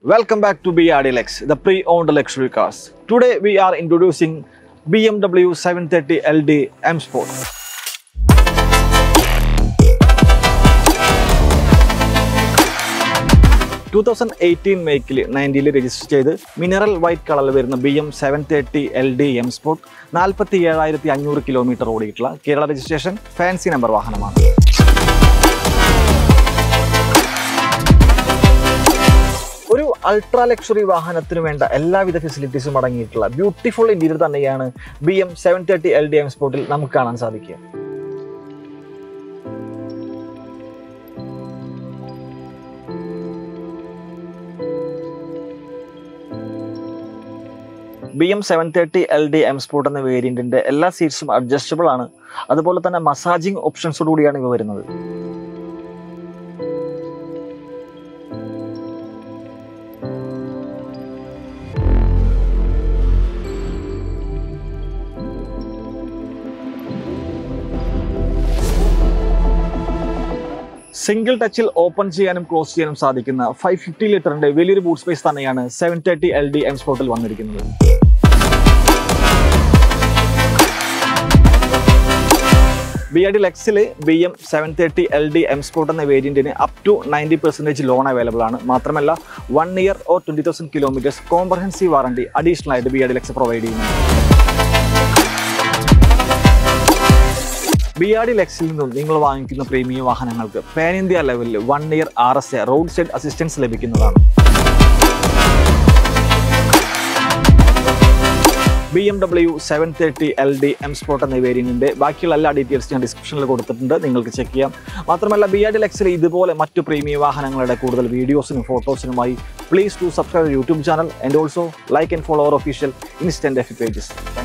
Welcome back to BRD Lex, the pre-owned luxury cars. Today we are introducing BMW 730 LD M Sport. Two thousand eighteen മേക്കിൽ നയൻറ്റിയിൽ രജിസ്റ്റർ ചെയ്ത് mineral white കളറിൽ വരുന്ന B M seven thirty L D M sport നാൽപ്പത്തി ഏഴായിരത്തി അഞ്ഞൂറ് kilometre ഓടിയിട്ടുള്ള കേരള രജിസ്ട്രേഷൻ ഫാൻസി നമ്പർ വാഹനമാണ് ഒരു അൾട്രാ ലക്ഷറി വാഹനത്തിന് വേണ്ട എല്ലാവിധ ഫെസിലിറ്റീസും അടങ്ങിയിട്ടുള്ള ബ്യൂട്ടിഫുൾ ഇന്റീരിയർ തന്നെയാണ് B M seven thirty L D M സ്പോർട്ടിൽ നമുക്ക് കാണാൻ സാധിക്കുക B M seven thirty L D M sport എന്ന വേരിയന്റിന്റെ എല്ലാ സീറ്റ്സും അഡ്ജസ്റ്റബിൾ ആണ് അതുപോലെ തന്നെ മസാജിങ് ഓപ്ഷൻസോട് കൂടിയാണ് ഇവ വരുന്നത് സിംഗിൾ ടച്ചിൽ ഓപ്പൺ ചെയ്യാനും ക്ലോസ് ചെയ്യാനും സാധിക്കുന്ന ഫൈവ് ഫിഫ്റ്റി ലിറ്ററിന്റെ വലിയൊരു ബൂട്ട് സ്പേസ് തന്നെയാണ് seven thirty L D M സ്പോർട്ടിൽ വന്നിരിക്കുന്നത് ബി ആർ ഡി ലെക്സിൽ B M seven thirty L D M sport എന്ന വേരിയന്റിന് up to ninety percentage loan available ആണ് മാത്രമല്ല one year or twenty thousand kilometres comprehensive warranty additional ആയിട്ട് B R D Lex provide ചെയ്യുന്നു B R D ലെക്സിൽ നിന്നും നിങ്ങൾ വാങ്ങിക്കുന്ന പ്രീമിയം വാഹനങ്ങൾക്ക് pan India level one year R S A roadside assistance ലഭിക്കുന്നതാണ് B M W seven thirty L D M sport എന്ന വേരിയന്റിന്റെ ബാക്കിയുള്ള എല്ലാ ഡീറ്റെയിൽസ് ഞാൻ ഡിസ്ക്രിപ്ഷനിൽ കൊടുത്തിട്ടുണ്ട് നിങ്ങൾക്ക് ചെക്ക് ചെയ്യാം മാത്രമല്ല ബി ആർ ഡി ലെക്സിൽ ഇതുപോലെ മറ്റു പ്രീമിയം വാഹനങ്ങളുടെ കൂടുതൽ വീഡിയോസിനും ഫോട്ടോസിനുമായി please to subscribe YouTube channel and also like and follow our official instant F pages